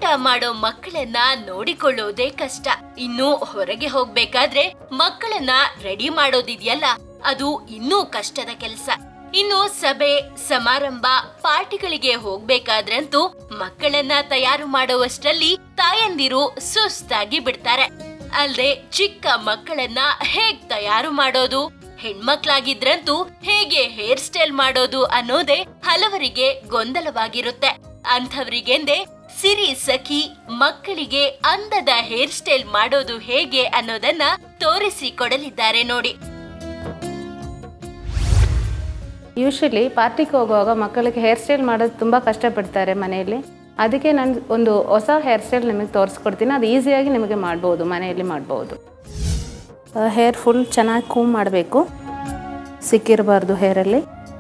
ಊಟ ಮಾಡೋ ಮಕ್ಕಳನ್ನ ನೋಡಿಕೊಳ್ಳೋದೇ ಕಷ್ಟ ಇನ್ನು ಹೊರಗೆ ಹೋಗ್ಬೇಕಾದ್ರೆ ಮಕ್ಕಳನ್ನ ರೆಡಿ ಮಾಡೋದಿದೆಯಲ್ಲ ಅದು ಇನ್ನೂ ಕಷ್ಟದ ಕೆಲಸ ಇನ್ನು ಸಭೆ ಸಮಾರಂಭ ಪಾರ್ಟಿಗಳಿಗೆ ಹೋಗ್ಬೇಕಾದ್ರಂತೂ ಮಕ್ಕಳನ್ನ ತಯಾರು ಮಾಡುವಷ್ಟರಲ್ಲಿ ತಾಯಂದಿರು ಸುಸ್ತಾಗಿ ಬಿಡ್ತಾರೆ ಅಲ್ದೆ ಚಿಕ್ಕ ಮಕ್ಕಳನ್ನ ಹೇಗ್ ತಯಾರು ಮಾಡೋದು ಹೆಣ್ಮಕ್ಳಾಗಿದ್ರಂತೂ ಹೇಗೆ ಹೇರ್ ಸ್ಟೈಲ್ ಮಾಡೋದು ಅನ್ನೋದೇ ಹಲವರಿಗೆ ಗೊಂದಲವಾಗಿರುತ್ತೆ ಅಂಥವ್ರಿಗೆಂದೇ ಸಿರಿ ಸಖಿ ಮಕ್ಕಳಿಗೆ ಅಂದದ ಹೇರ್ ಸ್ಟೈಲ್ ಮಾಡೋದು ಹೇಗೆ ಅನ್ನೋದನ್ನ ತೋರಿಸಿ ಕೊಡಲಿದ್ದಾರೆ ನೋಡಿ ಯೂಶಲಿ ಪಾರ್ಟಿಗೆ ಹೋಗುವಾಗ ಮಕ್ಕಳಿಗೆ ಹೇರ್ ಸ್ಟೈಲ್ ಮಾಡೋದು ತುಂಬ ಕಷ್ಟಪಡ್ತಾರೆ ಮನೆಯಲ್ಲಿ ಅದಕ್ಕೆ ನಾನು ಒಂದು ಹೊಸ ಹೇರ್ ಸ್ಟೈಲ್ ನಿಮಗೆ ತೋರಿಸ್ಕೊಡ್ತೀನಿ ಅದು ಈಸಿಯಾಗಿ ನಿಮಗೆ ಮಾಡ್ಬೋದು ಮನೆಯಲ್ಲಿ ಮಾಡ್ಬೋದು ಹೇರ್ ಫುಲ್ ಚೆನ್ನಾಗಿ ಕೂಮ್ ಮಾಡಬೇಕು ಸಿಕ್ಕಿರಬಾರ್ದು ಹೇರಲ್ಲಿ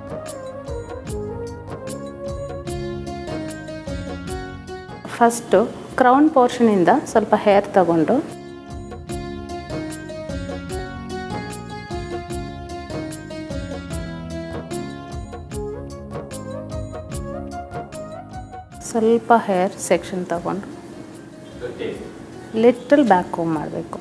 ಫಸ್ಟು ಕ್ರೌನ್ ಪೋರ್ಷನಿಂದ ಸ್ವಲ್ಪ ಹೇರ್ ತಗೊಂಡು ಸ್ವಲ್ಪ ಹೇರ್ ಸೆಕ್ಷನ್ ತಗೊಂಡು ಲಿಟಲ್ ಬ್ಯಾಕ್ ಕೋಮ್ ಮಾಡಬೇಕು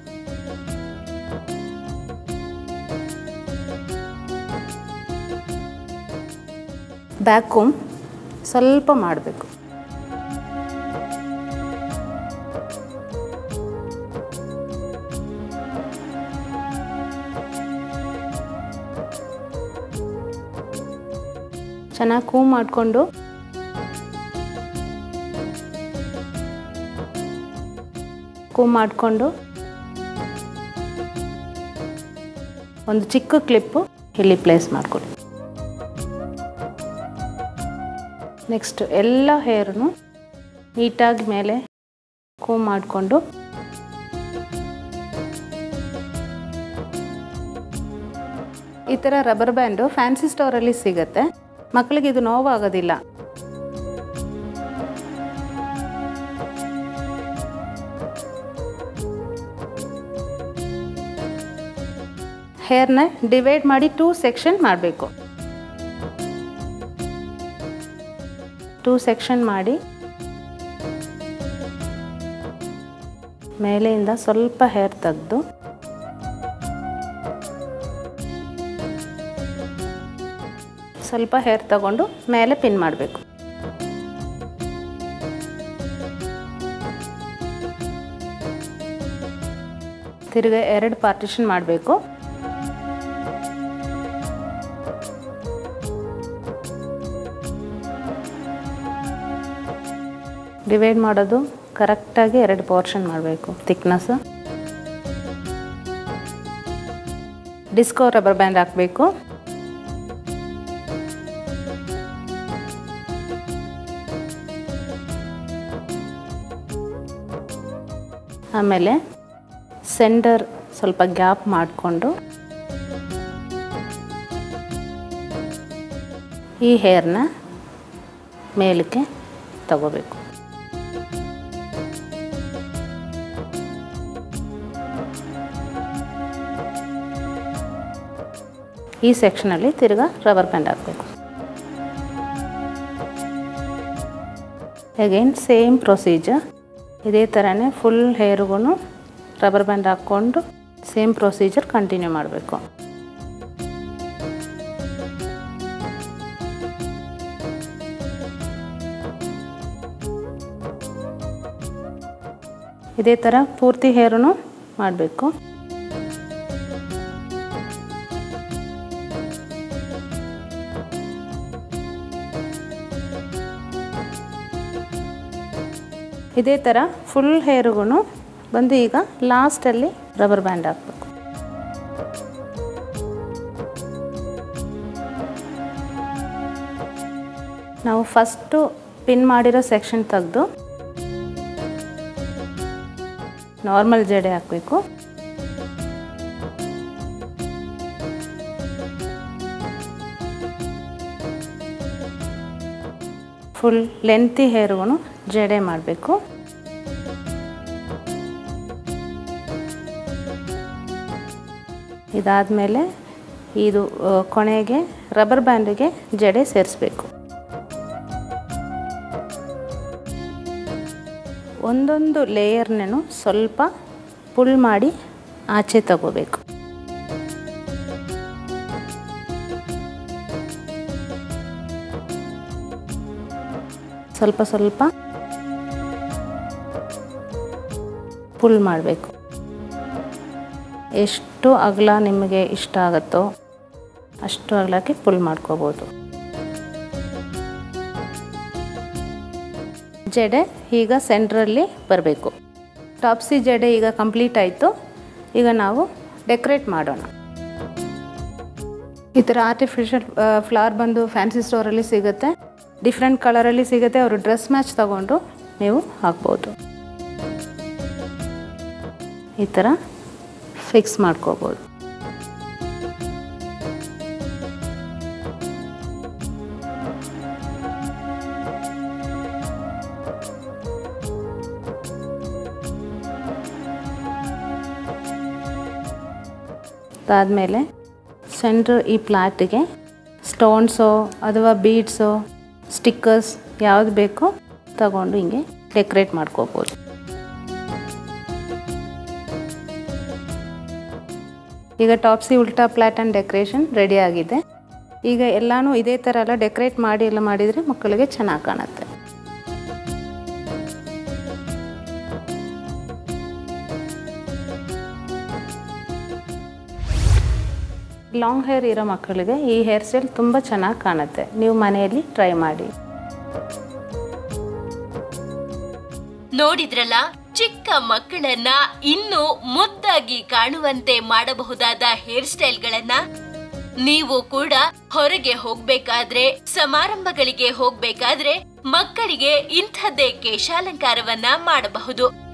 ಬ್ಯಾಕ್ ಕೋಮ್ ಸ್ವಲ್ಪ ಮಾಡಬೇಕು ಚೆನ್ನಾಗಿ ಕೂಮ್ ಮಾಡಿಕೊಂಡು ಕೂಮ್ ಮಾಡಿಕೊಂಡು ಒಂದು ಚಿಕ್ಕ ಕ್ಲಿಪ್ಪು ಇಲ್ಲಿ ಪ್ಲೇಸ್ ಮಾಡಿಕೊಡಿ ನೆಕ್ಸ್ಟ್ ಎಲ್ಲ ಹೇರನ್ನು ನೀಟಾಗಿ ಮೇಲೆ ಕೂಮ್ ಮಾಡಿಕೊಂಡು ಈ ಥರ ರಬ್ಬರ್ ಬ್ಯಾಂಡು ಫ್ಯಾನ್ಸಿ ಸ್ಟೋರಲ್ಲಿ ಸಿಗುತ್ತೆ ಮಕ್ಕಳಿಗೆ ಇದು ನೋವಾಗೋದಿಲ್ಲ ಹೇರ್ನ ಡಿವೈಡ್ ಮಾಡಿ ಟೂ ಸೆಕ್ಷನ್ ಮಾಡಬೇಕು ಟೂ ಸೆಕ್ಷನ್ ಮಾಡಿ ಮೇಲೆಯಿಂದ ಸ್ವಲ್ಪ ಹೇರ್ ತೆಗೆದು ಸ್ವಲ್ಪ ಹೇರ್ ತಗೊಂಡು ಮೇಲೆ ಪಿನ್ ಮಾಡಬೇಕು ತಿರ್ಗಿ ಎರಡು ಪಾರ್ಟಿಷನ್ ಮಾಡಬೇಕು ಡಿವೈಡ್ ಮಾಡೋದು ಕರೆಕ್ಟಾಗಿ ಎರಡು ಪೋರ್ಷನ್ ಮಾಡಬೇಕು ಥಿಕ್ನೆಸ್ ಡಿಸ್ಕೋ ರಬ್ಬರ್ ಬ್ಯಾಂಡ್ ಹಾಕಬೇಕು ಆಮೇಲೆ ಸೆಂಡರ್ ಸ್ವಲ್ಪ ಗ್ಯಾಪ್ ಮಾಡಿಕೊಂಡು ಈ ಹೇರ್ನ ಮೇಲಕ್ಕೆ ತಗೋಬೇಕು ಈ ಸೆಕ್ಷನಲ್ಲಿ ತಿರ್ಗಾ ರಬ್ಬರ್ ಬ್ಯಾಂಡ್ ಹಾಕಬೇಕು ಅಗೈನ್ ಸೇಮ್ ಪ್ರೊಸೀಜರ್ ಇದೇ ಥರನೇ ಫುಲ್ ಹೇರ್ಗೂ ರಬ್ಬರ್ ಬ್ಯಾಂಡ್ ಹಾಕ್ಕೊಂಡು ಸೇಮ್ ಪ್ರೊಸೀಜರ್ ಕಂಟಿನ್ಯೂ ಮಾಡಬೇಕು ಇದೇ ಥರ ಪೂರ್ತಿ ಹೇರೂ ಮಾಡಬೇಕು ಇದೇ ಥರ ಫುಲ್ ಹೇರ್ಗೂ ಬಂದು ಈಗ ಲಾಸ್ಟಲ್ಲಿ ರಬ್ಬರ್ ಬ್ಯಾಂಡ್ ಹಾಕಬೇಕು ನಾವು ಫಸ್ಟು ಪಿನ್ ಮಾಡಿರೋ ಸೆಕ್ಷನ್ ತೆಗೆದು ನಾರ್ಮಲ್ ಜಡೆ ಹಾಕಬೇಕು ಫುಲ್ ಲೆಂತಿ ಹೇರ್ಗೂ ಜಡೆ ಮಾಡಬೇಕು ಇದಾದಮೇಲೆ ಇದು ಆ, ಕೊನೆಗೆ ರಬ್ಬರ್ ಬ್ಯಾಂಡಿಗೆ ಜಡೆ ಸೇರಿಸ್ಬೇಕು ಒಂದೊಂದು ಲೇಯರ್ನೂ ಸ್ವಲ್ಪ ಪುಲ್ ಮಾಡಿ ಆಚೆ ತಗೋಬೇಕು ಸ್ವಲ್ಪ ಸ್ವಲ್ಪ ಪುಲ್ ಮಾಡಬೇಕು ಎಷ್ಟು ಅಗಲ ನಿಮಗೆ ಇಷ್ಟ ಆಗುತ್ತೋ ಅಷ್ಟು ಅಗಲಕ್ಕೆ ಪುಲ್ ಮಾಡ್ಕೋಬೋದು ಜಡೆ ಈಗ ಸೆಂಟ್ರಲ್ಲಿ ಬರಬೇಕು ಟಾಪ್ಸಿ ಜಡೆ ಈಗ ಕಂಪ್ಲೀಟ್ ಆಯಿತು ಈಗ ನಾವು ಡೆಕೋರೇಟ್ ಮಾಡೋಣ ಈ ಥರ ಆರ್ಟಿಫಿಷಿಯಲ್ ಫ್ಲವರ್ ಬಂದು ಫ್ಯಾನ್ಸಿ ಸ್ಟೋರಲ್ಲಿ ಸಿಗುತ್ತೆ ಡಿಫ್ರೆಂಟ್ ಕಲರಲ್ಲಿ ಸಿಗುತ್ತೆ ಅವರು ಡ್ರೆಸ್ ಮ್ಯಾಚ್ ತಗೊಂಡು ನೀವು ಹಾಕ್ಬೋದು ಈ ಥರ ಫಿಕ್ಸ್ ಮಾಡ್ಕೋಬೋದು ಅದಾದಮೇಲೆ ಸೆಂಟ್ರ್ ಈ ಪ್ಲಾಟಿಗೆ ಸ್ಟೋನ್ಸೋ ಅಥವಾ ಬೀಡ್ಸೋ ಸ್ಟಿಕ್ಕರ್ಸ್ ಯಾವ್ದು ಬೇಕೋ ತಗೊಂಡು ಹಿಂಗೆ ಡೆಕೋರೇಟ್ ಮಾಡ್ಕೋಬೋದು ಈಗ ಟಾಪ್ಸಿ ಉಲ್ಟಾ ಪ್ಲಾಟ್ ಆ್ಯಂಡ್ ಡೆಕೋರೇಷನ್ ರೆಡಿ ಆಗಿದೆ ಈಗ ಎಲ್ಲನೂ ಇದೇ ಥರ ಎಲ್ಲ ಡೆಕೋರೇಟ್ ಮಾಡಿ ಎಲ್ಲ ಮಾಡಿದರೆ ಮಕ್ಕಳಿಗೆ ಚೆನ್ನಾಗಿ ಕಾಣುತ್ತೆ ಲಾಂಗ್ ಹೇರ್ ಇರೋ ಮಕ್ಕಳಿಗೆ ಈ ಹೇರ್ ಸ್ಟೈಲ್ ತುಂಬ ಚೆನ್ನಾಗಿ ಕಾಣುತ್ತೆ ನೀವು ಮನೆಯಲ್ಲಿ ಟ್ರೈ ಮಾಡಿ ನೋಡಿದ್ರಲ್ಲ ಚಿಕ್ಕ ಮಕ್ಕಳನ್ನ ಇನ್ನೂ ಮುದ್ದಾಗಿ ಕಾಣುವಂತೆ ಮಾಡಬಹುದಾದ ಹೇರ್ ಸ್ಟೈಲ್ಗಳನ್ನ ನೀವು ಕೂಡ ಹೊರಗೆ ಹೋಗ್ಬೇಕಾದ್ರೆ ಸಮಾರಂಭಗಳಿಗೆ ಹೋಗ್ಬೇಕಾದ್ರೆ ಮಕ್ಕಳಿಗೆ ಇಂಥದ್ದೇ ಕೇಶಾಲಂಕಾರವನ್ನ ಮಾಡಬಹುದು